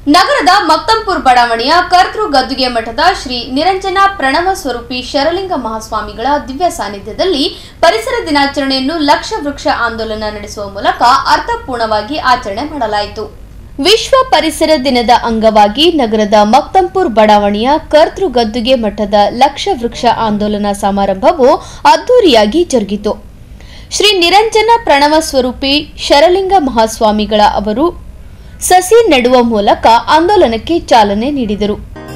ನಗರದ ಮಕ್ತಂಪುರ್ ಬಡಾವಣೆಯ ಕರ್ತೃ ಗದ್ದುಗೆ ಮಠದ ಶ್ರೀ ನಿರಂಜನ ಪ್ರಣವ ಸ್ವರೂಪಿ ಶರಲಿಂಗ ಮಹಾಸ್ವಾಮಿಗಳ ದಿವ್ಯ ಸಾನ್ನಿಧ್ಯದಲ್ಲಿ ಪರಿಸರ ದಿನಾಚರಣೆಯನ್ನು ಲಕ್ಷ ವೃಕ್ಷ ಆಂದೋಲನ ನಡೆಸುವ ಮೂಲಕ ಅರ್ಥಪೂರ್ಣವಾಗಿ ಆಚರಣೆ ಮಾಡಲಾಯಿತು ವಿಶ್ವ ಪರಿಸರ ದಿನದ ಅಂಗವಾಗಿ ನಗರದ ಮಕ್ತಂಪುರ್ ಬಡಾವಣೆಯ ಕರ್ತೃ ಗದ್ದುಗೆ ಮಠದ ಲಕ್ಷ ವೃಕ್ಷ ಆಂದೋಲನ ಸಮಾರಂಭವು ಅದ್ದೂರಿಯಾಗಿ ಜರುಗಿತು ಶ್ರೀ ನಿರಂಜನ ಪ್ರಣವ ಸ್ವರೂಪಿ ಶರಲಿಂಗ ಮಹಾಸ್ವಾಮಿಗಳ ಅವರು ಸಸಿ ನೆಡುವ ಮೂಲಕ ಆಂದೋಲನಕ್ಕೆ ಚಾಲನೆ ನೀಡಿದರು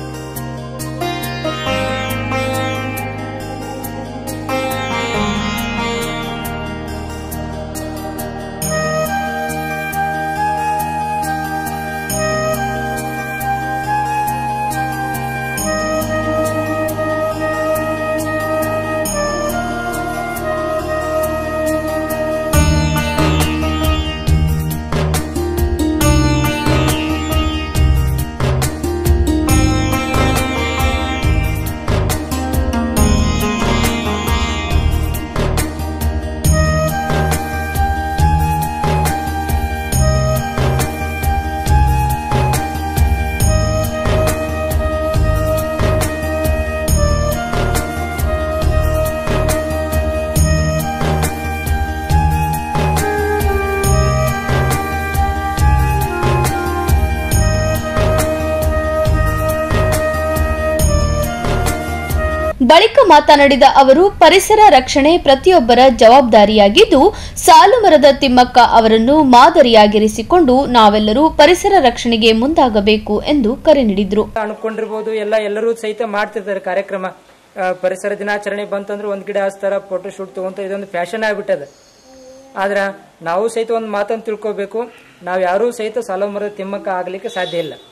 ಬಳಿಕ ಮಾತನಾಡಿದ ಅವರು ಪರಿಸರ ರಕ್ಷಣೆ ಪ್ರತಿಯೊಬ್ಬರ ಜವಾಬ್ದಾರಿಯಾಗಿದ್ದು ಸಾಲು ಮರದ ತಿಮ್ಮಕ್ಕ ಅವರನ್ನು ಮಾದರಿಯಾಗಿರಿಸಿಕೊಂಡು ನಾವೆಲ್ಲರೂ ಪರಿಸರ ರಕ್ಷಣೆಗೆ ಮುಂದಾಗಬೇಕು ಎಂದು ಕರೆ ನೀಡಿದರು ಅನ್ಕೊಂಡಿರ್ಬೋದು ಎಲ್ಲ ಎಲ್ಲರೂ ಸಹಿತ ಮಾಡ್ತಿರ್ತಾರೆ ಕಾರ್ಯಕ್ರಮ ಆ, ಪರಿಸರ ದಿನಾಚರಣೆ ಬಂತಂದ್ರೆ ಒಂದ್ ಗಿಡ ಹಚ್ತಾರ ಫೋಟೋ ಶೂಟ್ ತಗೊಂತ ಇದೊಂದು ಫ್ಯಾಷನ್ ಆಗ್ಬಿಟ್ಟದ ಆದ್ರ ನಾವು ಸಹಿತ ಒಂದು ಮಾತನ್ನು ತಿಳ್ಕೊಬೇಕು ನಾವು ಯಾರೂ ಸಹಿತ ಸಾಲ ಮರದ ತಿಮ್ಮಕ್ಕ ಆಗ್ಲಿಕ್ಕೆ ಸಾಧ್ಯ ಇಲ್ಲ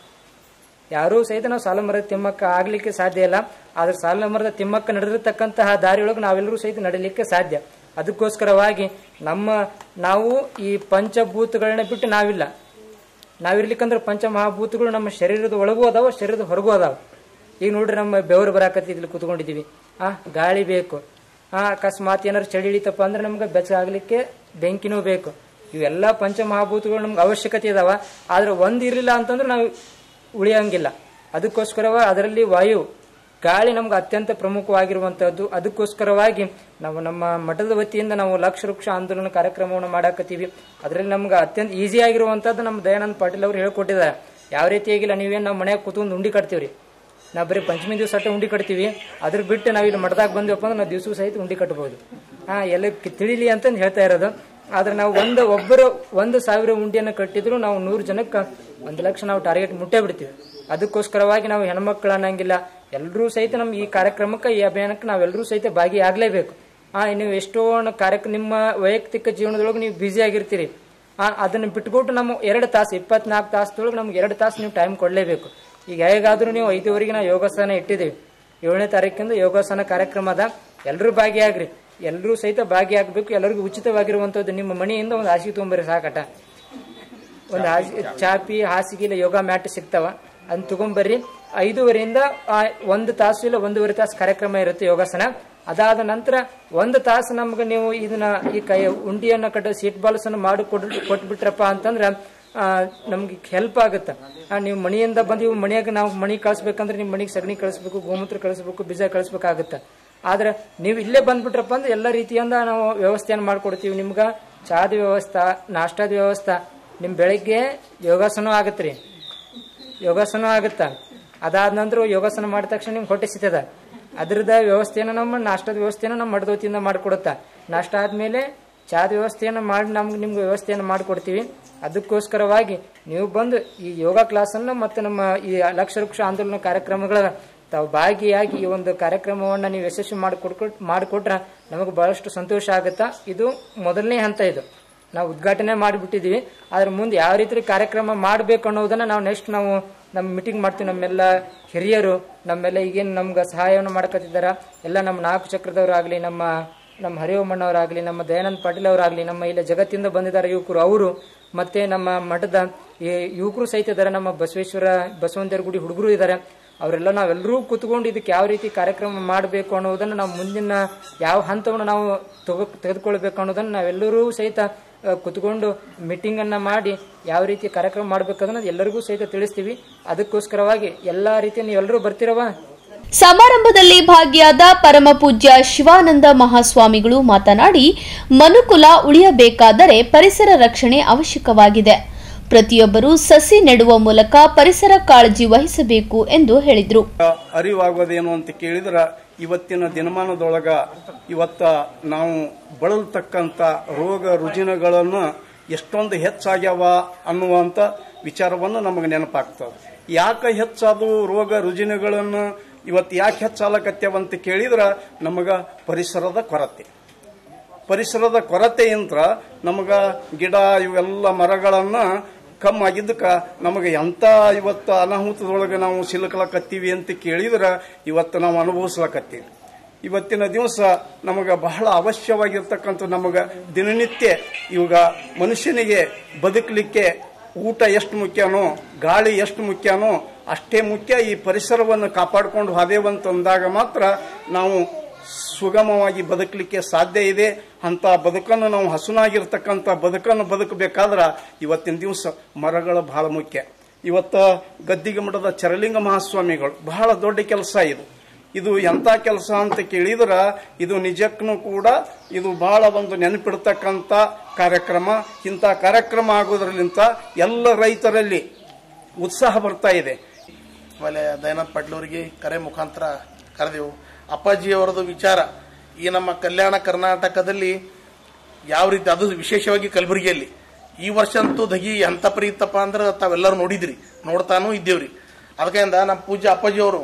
ಯಾರೂ ಸಹಿತ ನಾವು ಸಾಲ ಮರದ ತಿಮ್ಮಕ್ಕ ಆಗ್ಲಿಕ್ಕೆ ಸಾಧ್ಯ ಇಲ್ಲ ಆದ್ರೆ ಸಾಲ ಮರದ ತಿಮ್ಮಕ್ಕ ನಡೆದಿರ್ತಕ್ಕಂತಹ ದಾರಿಯೊಳಗೆ ನಾವೆಲ್ಲರೂ ಸಹಿತ ನಡೀಲಿಕ್ಕೆ ಸಾಧ್ಯ ಅದಕ್ಕೋಸ್ಕರವಾಗಿ ನಮ್ಮ ನಾವು ಈ ಪಂಚಭೂತಗಳನ್ನ ಬಿಟ್ಟು ನಾವಿಲ್ಲ ನಾವಿರ್ಲಿಕ್ಕಂದ್ರೆ ಪಂಚಮಹಾಭೂತಗಳು ನಮ್ಮ ಶರೀರದ ಒಳಗೂ ಅದಾವ ಶರೀರದ ಹೊರಗೂ ಅದಾವ ಈಗ ನೋಡ್ರಿ ನಮ್ಮ ಬೆವರು ಬರಾಕತ್ತಿ ಇಲ್ಲಿ ಕುತ್ಕೊಂಡಿದೀವಿ ಆ ಗಾಳಿ ಬೇಕು ಆ ಅಕಸ್ಮಾತ್ ಏನಾರು ಚಳಿ ಇಳಿತಪ್ಪ ಅಂದ್ರೆ ನಮ್ಗೆ ಬೆಚ್ಚಗಾಗ್ಲಿಕ್ಕೆ ಬೆಂಕಿನೂ ಬೇಕು ಇವೆಲ್ಲ ಪಂಚಮಹಾಭೂತಗಳು ನಮ್ಗೆ ಅವಶ್ಯಕತೆ ಇದಾವ ಆದ್ರೆ ಒಂದ್ ಇರಲಿಲ್ಲ ಅಂತಂದ್ರೆ ನಾವು ಉಳಿಯಂಗಿಲ್ಲ ಅದಕ್ಕೋಸ್ಕರವ ಅದರಲ್ಲಿ ವಾಯು ಗಾಳಿ ನಮ್ಗೆ ಅತ್ಯಂತ ಪ್ರಮುಖವಾಗಿರುವಂತಹದ್ದು ಅದಕ್ಕೋಸ್ಕರವಾಗಿ ನಾವು ನಮ್ಮ ಮಠದ ವತಿಯಿಂದ ನಾವು ಲಕ್ಷ ವೃಕ್ಷ ಆಂದೋಲನ ಕಾರ್ಯಕ್ರಮವನ್ನು ಮಾಡಾಕತ್ತೀವಿ ಅದರಲ್ಲಿ ನಮ್ಗೆ ಅತ್ಯಂತ ಈಸಿ ಆಗಿರುವಂತದ್ದು ನಮ್ಮ ದಯಾನಂದ ಪಾಟೀಲ್ ಅವರು ಹೇಳ್ಕೊಟ್ಟಿದ್ದಾರೆ ಯಾವ ರೀತಿಯಾಗಿಲ್ಲ ನೀವೇನು ನಾವು ಮನ್ಯಾಗ ಕೂತ್ಕೊಂಡು ಉಂಡಿ ಕಟ್ತೀವ್ರಿ ನಾವು ಬರೀ ಪಂಚಮಿ ದಿವಸ ಅಷ್ಟೇ ಉಂಡಿ ಕಟ್ತೀವಿ ಅದ್ರ ಬಿಟ್ಟು ನಾವು ಇಲ್ಲಿ ಮಠದಾಗ ಬಂದ್ವಪ್ಪ ಅಂದ್ರೆ ನಾವು ದಿವಸ ಸಹಿತ ಉಂಡಿ ಕಟ್ಬೋದು ಹಾ ಎಲ್ಲ ಕಿ- ತಿಳಿಲಿ ಅಂತಂದು ಹೇಳ್ತಾ ಇರೋದು ಆದ್ರೆ ನಾವು ಒಂದು ಒಬ್ಬರು ಒಂದು ಸಾವಿರ ಉಂಡಿಯನ್ನು ಕಟ್ಟಿದ್ರು ನಾವು ನೂರು ಜನಕ್ಕೆ ಒಂದು ಲಕ್ಷ ನಾವು ಟಾರ್ಗೆಟ್ ಮುಟ್ಟೇ ಬಿಡ್ತೀವಿ ಅದಕ್ಕೋಸ್ಕರವಾಗಿ ನಾವು ಹೆಣ್ಮಕ್ಳು ಅನ್ನಂಗಿಲ್ಲ ಎಲ್ಲರೂ ಸಹಿತ ನಮ್ಮ ಈ ಕಾರ್ಯಕ್ರಮಕ್ಕೆ ಈ ಅಭಿಯಾನಕ್ಕೆ ನಾವೆಲ್ಲರೂ ಸಹಿತ ಭಾಗಿಯಾಗಲೇಬೇಕು ಆ ನೀವು ಎಷ್ಟೋ ಕಾರ್ಯಕ್ರಮ ನಿಮ್ಮ ವೈಯಕ್ತಿಕ ಜೀವನದೊಳಗೆ ನೀವು ಬ್ಯುಸಿ ಆಗಿರ್ತೀರಿ ಆ ಅದನ್ನ ಬಿಟ್ಬಿಟ್ಟು ನಮ್ಮ ಎರಡು ತಾಸು ಇಪ್ಪತ್ನಾಲ್ಕು ತಾಸದೊಳಗೆ ನಮ್ಗೆ ಎರಡು ತಾಸು ನೀವು ಟೈಮ್ ಕೊಡಲೇಬೇಕು ಈಗ ಹೇಗಾದ್ರೂ ನೀವು ಐದುವರೆಗೆ ನಾವು ಯೋಗಾಸನ ಇಟ್ಟಿದ್ದೀವಿ ಏಳನೇ ತಾರೀಕಿಂದ ಯೋಗಾಸನ ಕಾರ್ಯಕ್ರಮ ಅದ ಎಲ್ಲರೂ ಭಾಗಿಯಾಗ್ರಿ ಎಲ್ಲರೂ ಸಹಿತ ಭಾಗಿಯಾಗಬೇಕು ಎಲ್ಲರಿಗೂ ಉಚಿತವಾಗಿರುವಂಥದ್ದು ನಿಮ್ಮ ಮನೆಯಿಂದ ಒಂದು ಹಾಸಿಗೆ ತೊಗೊಂಬರ್ರಿ ಸಾಕಟ ಒಂದು ಹಾಸಿ ಚಾಪಿ ಹಾಸಿಗೆ ಇಲ್ಲ ಯೋಗ ಮ್ಯಾಟ್ ಸಿಗ್ತಾವ ಅದನ್ನ ತಗೊಂಬರ್ರಿ ಐದೂವರೆಯಿಂದ ಆ, ಒಂದು ತಾಸು ಇಲ್ಲ ಒಂದೂವರೆ ತಾಸು ಕಾರ್ಯಕ್ರಮ ಇರುತ್ತೆ ಯೋಗಾಸನ ಅದಾದ ನಂತರ ಒಂದು ತಾಸು ನಮ್ಗೆ ನೀವು ಇದನ್ನ ಈ ಕೈ ಉಂಡಿಯನ್ನ ಕಟ್ಟ ಸೀಟ್ ಬಾಲ್ಸ್ ಅನ್ನು ಮಾಡಿ ಕೊಡ್ ಕೊಟ್ಬಿಟ್ರಪ್ಪ ಅಂತಂದ್ರೆ ಆ, ನಮ್ಗೆ ಹೆಲ್ಪ್ ಆಗುತ್ತೆ ಆ, ನೀವು ಮನೆಯಿಂದ ಬಂದು ಇವು ಮನೆಯಾಗ ನಾವು ಮನೆ ಕಳಿಸ್ಬೇಕಂದ್ರೆ ನಿಮ್ಮ ಮನೆಗೆ ಸಗಣಿ ಕಳಿಸ್ಬೇಕು ಗೋಮೂತ್ರ ಕಳಿಸ್ಬೇಕು ಬೀಜ ಕಳಿಸ್ಬೇಕಾಗುತ್ತೆ ಆದ್ರೆ ನೀವು ಇಲ್ಲೇ ಬಂದ್ಬಿಟ್ರಪ್ಪ ಅಂದ್ರೆ ಎಲ್ಲ ರೀತಿಯಿಂದ ನಾವು ವ್ಯವಸ್ಥೆಯನ್ನು ಮಾಡ್ಕೊಡ್ತೀವಿ ನಿಮ್ಗೆ ಚಾದ ವ್ಯವಸ್ಥೆ ನಾಷ್ಟಾದ ವ್ಯವಸ್ಥೆ ನಿಮ್ ಬೆಳಿಗ್ಗೆ ಯೋಗಾಸನ ಆಗತ್ರಿ ಯೋಗಾಸನ ಆಗುತ್ತ ಅದಾದ ನಂತರ ಯೋಗಾಸನ ಮಾಡಿದ ತಕ್ಷಣ ನಿಮ್ಗೆ ಹೊಟ್ಟೆ ಸಿಗ್ತದ ಅದ್ರದ ವ್ಯವಸ್ಥೆನ ನಮ್ಮ ನಾಷ್ಟದ ವ್ಯವಸ್ಥೆನ ನಮ್ಮ ಮಠದ ವತಿಯಿಂದ ಮಾಡಿಕೊಡುತ್ತಾ ನಾಷ್ಟ ಆದ್ಮೇಲೆ ಚಾದ ವ್ಯವಸ್ಥೆಯನ್ನು ಮಾಡಿ ನಮ್ಗೆ ನಿಮ್ಗೆ ವ್ಯವಸ್ಥೆಯನ್ನು ಮಾಡಿಕೊಡ್ತೀವಿ ಅದಕ್ಕೋಸ್ಕರವಾಗಿ ನೀವು ಬಂದು ಈ ಯೋಗ ಕ್ಲಾಸನ್ನು ಮತ್ತು ನಮ್ಮ ಈ ಲಕ್ಷ ವೃಕ್ಷ ಆಂದೋಲನ ಕಾರ್ಯಕ್ರಮಗಳ ತಾವು ಭಾಗಿಯಾಗಿ ಈ ಒಂದು ಕಾರ್ಯಕ್ರಮವನ್ನ ನೀವು ಯಶಸ್ವಿ ಮಾಡಿಕೊಡ್ ಮಾಡಿಕೊಟ್ರೆ ನಮಗೆ ಬಹಳಷ್ಟು ಸಂತೋಷ ಆಗುತ್ತಾ ಇದು ಮೊದಲನೇ ಹಂತ ಇದು ನಾವು ಉದ್ಘಾಟನೆ ಮಾಡಿಬಿಟ್ಟಿದೀವಿ ಆದ್ರೆ ಮುಂದೆ ಯಾವ ರೀತಿ ಕಾರ್ಯಕ್ರಮ ಮಾಡಬೇಕು ಅನ್ನೋದನ್ನ ನಾವು ನೆಕ್ಸ್ಟ್ ನಾವು ನಮ್ಮ ಮೀಟಿಂಗ್ ಮಾಡ್ತೀವಿ ನಮ್ಮೆಲ್ಲ ಹಿರಿಯರು ನಮ್ಮೆಲ್ಲ ಈಗೇನು ನಮ್ಗೆ ಸಹಾಯವನ್ನು ಮಾಡ್ಕೊತಿದ್ದಾರ ಎಲ್ಲ ನಮ್ಮ ನಾಲ್ಕು ಚಕ್ರದವರಾಗ್ಲಿ ನಮ್ಮ ನಮ್ಮ ಹರಿವಮ್ಮಣ್ಣವರಾಗ್ಲಿ ನಮ್ಮ ದಯಾನಂದ ಪಾಟೀಲ್ ಅವರಾಗ್ಲಿ ನಮ್ಮ ಇಲ್ಲಿ ಜಗತ್ತಿಂದ ಬಂದಿದ್ದಾರೆ ಯುವಕರು ಅವರು ಮತ್ತೆ ನಮ್ಮ ಮಠದ ಈ ಯುವಕರು ಸಹಿತ ಇದ್ದಾರೆ ನಮ್ಮ ಬಸವೇಶ್ವರ ಬಸವಂತರ ಗುಡಿ ಹುಡುಗರು ಇದ್ದಾರೆ ಅವರೆಲ್ಲ ನಾವೆಲ್ಲರೂ ಕೂತ್ಕೊಂಡು ಇದಕ್ಕೆ ಯಾವ ರೀತಿ ಕಾರ್ಯಕ್ರಮ ಮಾಡಬೇಕು ಅನ್ನೋದನ್ನು ನಾವು ಮುಂದಿನ ಯಾವ ಹಂತವನ್ನು ನಾವು ತಗೋ ತೆಗೆದುಕೊಳ್ಬೇಕು ಅನ್ನೋದನ್ನು ನಾವೆಲ್ಲರೂ ಸಹಿತ ಆ, ಕುತ್ಕೊಂಡು ಮೀಟಿಂಗ್ ಅನ್ನ ಮಾಡಿ ಯಾವ ರೀತಿ ಕಾರ್ಯಕ್ರಮ ಮಾಡ್ಬೇಕನ್ನೋದು ಎಲ್ಲರಿಗೂ ಸಹಿತ ತಿಳಿಸ್ತೀವಿ ಅದಕ್ಕೋಸ್ಕರವಾಗಿ ಎಲ್ಲಾ ರೀತಿ ನೀವು ಎಲ್ಲರೂ ಬರ್ತಿರವಾ ಸಮಾರಂಭದಲ್ಲಿ ಭಾಗಿಯಾದ ಪರಮ ಪೂಜ್ಯ ಶಿವಾನಂದ ಮಹಾಸ್ವಾಮಿಗಳು ಮಾತನಾಡಿ ಮನುಕುಲ ಉಳಿಯಬೇಕಾದರೆ ಪರಿಸರ ರಕ್ಷಣೆ ಅವಶ್ಯಕವಾಗಿದೆ ಪ್ರತಿಯೊಬ್ಬರೂ ಸಸಿ ನೆಡುವ ಮೂಲಕ ಪರಿಸರ ಕಾಳಜಿ ವಹಿಸಬೇಕು ಎಂದು ಹೇಳಿದರು ಅರಿವಾಗೋದೇನು ಅಂತ ಕೇಳಿದ್ರ ಇವತ್ತಿನ ದಿನಮಾನದೊಳಗ ಇವತ್ತ ನಾವು ಬಳಲ್ತಕ್ಕಂಥ ರೋಗ ರುಜಿನಗಳನ್ನು ಎಷ್ಟೊಂದು ಹೆಚ್ಚಾಗ್ಯಾವ ಅನ್ನುವಂಥ ವಿಚಾರವನ್ನು ನಮಗೆ ನೆನಪಾಗ್ತದೆ ಯಾಕೆ ಹೆಚ್ಚಾದು ರೋಗ ರುಜಿನಗಳನ್ನು ಇವತ್ತು ಯಾಕೆ ಹೆಚ್ಚಾಲಕತ್ಯಾವ ಅಂತ ಕೇಳಿದ್ರ ನಮಗ ಪರಿಸರದ ಕೊರತೆ ಪರಿಸರದ ಕೊರತೆಯಿಂದ ನಮಗ ಗಿಡ ಇವೆಲ್ಲ ಮರಗಳನ್ನ ಕಮ್ಮಾಗಿದ್ದಕ್ಕ ನಮಗೆ ಎಂತ ಇವತ್ತು ಅನಾಹುತದೊಳಗೆ ನಾವು ಸಿಲುಕಲಕತ್ತೀವಿ ಅಂತ ಕೇಳಿದ್ರ ಇವತ್ತು ನಾವು ಅನುಭವಿಸ್ಲಕತ್ತೀವಿ ಇವತ್ತಿನ ದಿವಸ ನಮಗೆ ಬಹಳ ಅವಶ್ಯವಾಗಿರ್ತಕ್ಕಂಥ ನಮಗೆ ದಿನನಿತ್ಯ ಇವಾಗ ಮನುಷ್ಯನಿಗೆ ಬದುಕಲಿಕ್ಕೆ ಊಟ ಎಷ್ಟು ಮುಖ್ಯನೋ ಗಾಳಿ ಎಷ್ಟು ಮುಖ್ಯನೋ ಅಷ್ಟೇ ಮುಖ್ಯ ಈ ಪರಿಸರವನ್ನು ಕಾಪಾಡಿಕೊಂಡು ಹೋದೇವಂತಂದಾಗ ಮಾತ್ರ ನಾವು ಸುಗಮವಾಗಿ ಬದುಕಲಿಕ್ಕೆ ಸಾಧ್ಯ ಇದೆ ಅಂತ ಬದುಕನ್ನು ನಾವು ಹಸುನಾಗಿರ್ತಕ್ಕಂಥ ಬದುಕನ್ನು ಬದುಕಬೇಕಾದ್ರೆ ಇವತ್ತಿನ ದಿವಸ ಮರಗಳು ಬಹಳ ಮುಖ್ಯ ಇವತ್ತ ಗದ್ದಿಗೆ ಮಠದ ಚರಲಿಂಗ ಮಹಾಸ್ವಾಮಿಗಳು ಬಹಳ ದೊಡ್ಡ ಕೆಲಸ ಇದು ಇದು ಎಂತ ಕೆಲಸ ಅಂತ ಕೇಳಿದ್ರ ಇದು ನಿಜಕ್ಕೂ ಕೂಡ ಇದು ಬಹಳ ಒಂದು ನೆನಪಿಡ್ತಕ್ಕಂಥ ಕಾರ್ಯಕ್ರಮ ಇಂಥ ಕಾರ್ಯಕ್ರಮ ಆಗೋದ್ರಲಿಂತ ಎಲ್ಲ ರೈತರಲ್ಲಿ ಉತ್ಸಾಹ ಬರ್ತಾ ಇದೆ ಆಮೇಲೆ ದಯಾನಂದ್ ಪಾಟೀಲ್ ಅವರಿಗೆ ಕರೆ ಮುಖಾಂತರ ಕರೆದೆವು ಅಪ್ಪಾಜಿಯವರದು ವಿಚಾರ ಈ ನಮ್ಮ ಕಲ್ಯಾಣ ಕರ್ನಾಟಕದಲ್ಲಿ ಯಾವ ರೀತಿ ಅದು ವಿಶೇಷವಾಗಿ ಕಲಬುರಗಿಯಲ್ಲಿ ಈ ವರ್ಷ ಅಂತೂ ದಗಿ ಎಂತ ಪರಿ ಇತ್ತಪ್ಪ ಅಂದ್ರೆ ತಾವೆಲ್ಲರೂ ನೋಡಿದ್ರಿ ನೋಡ್ತಾನೂ ಇದ್ದೇವ್ರಿ ಅದಕ್ಕಿಂತ ನಮ್ಮ ಪೂಜ್ಯ ಅಪ್ಪಾಜಿಯವರು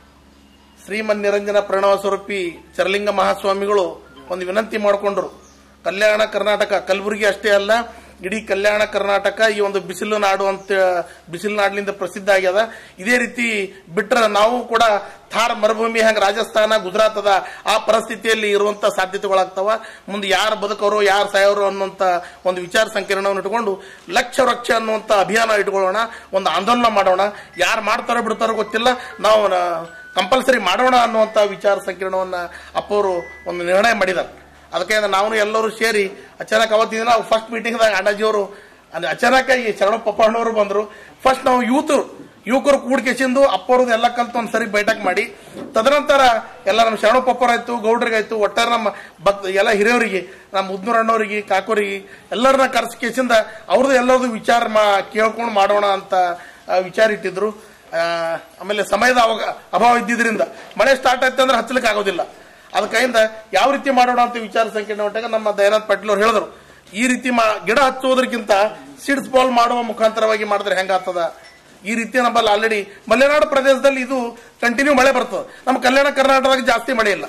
ಶ್ರೀಮನ್ ನಿರಂಜನ ಪ್ರಣವ ಸ್ವರೂಪಿ ಚರಲಿಂಗ ಮಹಾಸ್ವಾಮಿಗಳು ಒಂದು ವಿನಂತಿ ಮಾಡಿಕೊಂಡ್ರು ಕಲ್ಯಾಣ ಕರ್ನಾಟಕ ಕಲಬುರಗಿ ಅಷ್ಟೇ ಅಲ್ಲ ಇಡೀ ಕಲ್ಯಾಣ ಕರ್ನಾಟಕ ಈ ಒಂದು ಬಿಸಿಲು ನಾಡು ಅಂತ ಬಿಸಿಲು ನಾಡಿನಿಂದ ಪ್ರಸಿದ್ಧ ಆಗ್ಯದ ಇದೇ ರೀತಿ ಬಿಟ್ರೆ ನಾವು ಕೂಡ ಥಾರ್ ಮರುಭೂಮಿ ಹಂಗ ರಾಜಸ್ಥಾನ ಗುಜರಾತ್ ಅದ ಆ ಪರಿಸ್ಥಿತಿಯಲ್ಲಿ ಇರುವಂತ ಸಾಧ್ಯತೆಗಳಾಗ್ತಾವ ಮುಂದೆ ಯಾರು ಬದುಕವರು ಯಾರು ಸಾಯೋರು ಅನ್ನುವಂತ ಒಂದು ವಿಚಾರ ಸಂಕಿರಣವನ್ನು ಇಟ್ಕೊಂಡು ಲಕ್ಷ ವೃಕ್ಷ ಅನ್ನುವಂತ ಅಭಿಯಾನ ಇಟ್ಕೊಳ್ಳೋಣ ಒಂದು ಆಂದೋಲನ ಮಾಡೋಣ ಯಾರು ಮಾಡ್ತಾರೋ ಬಿಡ್ತಾರೋ ಗೊತ್ತಿಲ್ಲ ನಾವು ಕಂಪಲ್ಸರಿ ಮಾಡೋಣ ಅನ್ನುವಂತ ವಿಚಾರ ಸಂಕಿರಣವನ್ನ ಅಪ್ಪವರು ಒಂದು ನಿರ್ಣಯ ಮಾಡಿದ್ದಾರೆ ಅದಕ್ಕೆ ನಾವು ಎಲ್ಲರೂ ಸೇರಿ ಅಚಾನಕ್ ಅವತ್ತಿನ ದಿನ ಫಸ್ಟ್ ಮೀಟಿಂಗ್ದಾಗ ಅಣ್ಣಾಜಿಯವರು ಅಂದ್ರೆ ಅಚಾನಕ್ ಈ ಶರಣ ಪಪ್ಪಣ್ಣವರು ಬಂದ್ರು ಫಸ್ಟ್ ನಾವು ಯೂತ್ ಯುವಕರು ಕೂಡ್ಕೆಸಿಂದು ಅಪ್ಪವ್ರದ್ದು ಎಲ್ಲ ಕಲ್ತು ಒಂದ್ ಸರಿ ಬೈಠಕ್ ಮಾಡಿ ತದನಂತರ ಎಲ್ಲ ನಮ್ಮ ಶರಣ ಪಪ್ಪರಾಯ್ತು ಗೌಡ್ರಿಗಾಯ್ತು ಒಟ್ಟಾರೆ ನಮ್ಮ ಭಕ್ತ ಎಲ್ಲ ಹಿರಿಯವರಿಗೆ ನಮ್ಮ ಮುದ್ನೂರ್ ಅಣ್ಣವರಿಗೆ ಕಾಕೋರಿಗೆ ಎಲ್ಲರನ್ನ ಕರೆಸ್ಕೇಸಿಂದ ಅವ್ರದ್ದು ಎಲ್ಲರದು ವಿಚಾರ ಮಾ ಕೇಳ್ಕೊಂಡು ಮಾಡೋಣ ಅಂತ ಆ, ವಿಚಾರ ಇಟ್ಟಿದ್ರು ಆ, ಆಮೇಲೆ ಸಮಯದ ಅವಾಗ ಅಭಾವ ಇದ್ದಿದ್ರಿಂದ ಮಳೆ ಸ್ಟಾರ್ಟ್ ಆಯ್ತು ಅಂದ್ರೆ ಹಚ್ಚಲಿಕ್ಕೆ ಆಗೋದಿಲ್ಲ ಅದಕ್ಕಿಂತ ಯಾವ ರೀತಿ ಮಾಡೋಣ ಅಂತ ವಿಚಾರ ಸಂಕಿರಣ ಹೊಂಟಾಗ ನಮ್ಮ ದಯಾನಂದ್ ಪಾಟೀಲ್ ಅವ್ರು ಹೇಳಿದ್ರು ಈ ರೀತಿ ಮಾ- ಗಿಡ ಹಚ್ಚೋದ್ರಕ್ಕಿಂತ ಸೀಡ್ಸ್ ಬಾಲ್ ಮಾಡುವ ಮುಖಾಂತರವಾಗಿ ಮಾಡಿದ್ರೆ ಹೆಂಗಾಗ್ತದ ಈ ರೀತಿ ನಮ್ಮಲ್ಲಿ ಆಲ್ರೆಡಿ ಮಲೆನಾಡು ಪ್ರದೇಶದಲ್ಲಿ ಇದು ಕಂಟಿನ್ಯೂ ಮಳೆ ಬರ್ತದೆ ನಮ್ಮ ಕಲ್ಯಾಣ ಕರ್ನಾಟಕದಾಗ ಜಾಸ್ತಿ ಮಳೆ ಇಲ್ಲ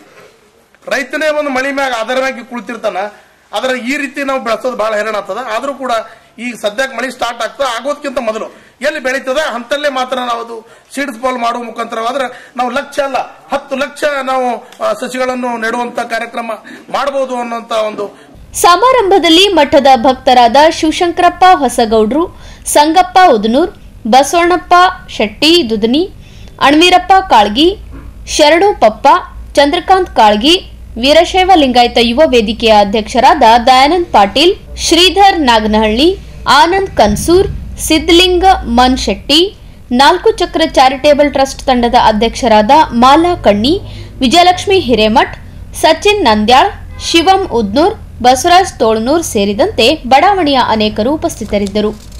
ರೈತನೇ ಒಂದು ಮಳಿ ಮ್ಯಾಗ ಆಧಾರವಾಗಿ ಕುಳಿತಿರ್ತಾನ ಆದ್ರೆ ಈ ರೀತಿ ನಾವು ಬೆಳೆಸೋದು ಬಹಳ ಹೈರಾಣ ಆಗ್ತದ ಆದ್ರೂ ಕೂಡ ಈಗ ಸದ್ಯಕ್ಕೆ ಮಳಿ ಸ್ಟಾರ್ಟ್ ಆಗ್ತದೆ ಆಗೋದಕ್ಕಿಂತ ಮೊದಲು ಎಲ್ಲಿ ಬೆಳೀತದ ಅಂತಲ್ಲೇ ಮಾತ್ರ ನಾವು ಅದು ಸೀಡ್ಸ್ ಬಾಲ್ ಮಾಡುವ ಮುಖಾಂತರವಾದ್ರೆ ನಾವು ಲಕ್ಷ ಅಲ್ಲ ಹತ್ತು ಲಕ್ಷ ನಾವು ಆ, ಸಸಿಗಳನ್ನು ನೆಡುವಂತ ಕಾರ್ಯಕ್ರಮ ಮಾಡಬಹುದು ಅನ್ನುವಂತ ಒಂದು ಸಮಾರಂಭದಲ್ಲಿ ಮಠದ ಭಕ್ತರಾದ ಶಿವಶಂಕರಪ್ಪ ಹೊಸಗೌಡ್ರು ಸಂಗಪ್ಪ ಉದನೂರ್ ಬಸವಣ್ಣಪ್ಪ ಶೆಟ್ಟಿ ದುದನಿ ಅಣ್ವೀರಪ್ಪ ಕಾಳ್ಗಿ ಶರಣು ಪಪ್ಪ ಚಂದ್ರಕಾಂತ್ ಕಾಳ್ಗಿ ವೀರಶೈವ ಲಿಂಗಾಯತ ಯುವ ವೇದಿಕೆಯ ಅಧ್ಯಕ್ಷರಾದ ದಯಾನಂದ್ ಪಾಟೀಲ್ ಶ್ರೀಧರ್ ನಾಗನಹಳ್ಳಿ ಆನಂದ್ ಕನ್ಸೂರ್ ಸಿದ್ಲಿಂಗ ಮನ್ ಶೆಟ್ಟಿ ನಾಲ್ಕು ಚಕ್ರ ಚಾರಿಟೇಬಲ್ ಟ್ರಸ್ಟ್ ತಂಡದ ಅಧ್ಯಕ್ಷರಾದ ಮಾಲಾ ಕಣ್ಣಿ ವಿಜಯಲಕ್ಷ್ಮಿ ಹಿರೇಮಠ್ ಸಚಿನ್ ನಂದ್ಯಾಳ್ ಶಿವಂ ಉದ್ನೂರ್ ಬಸವರಾಜ್ ತೋಳ್ನೂರ್ ಸೇರಿದಂತೆ ಬಡಾವಣೆಯ ಅನೇಕರು ಉಪಸ್ಥಿತರಿದ್ದರು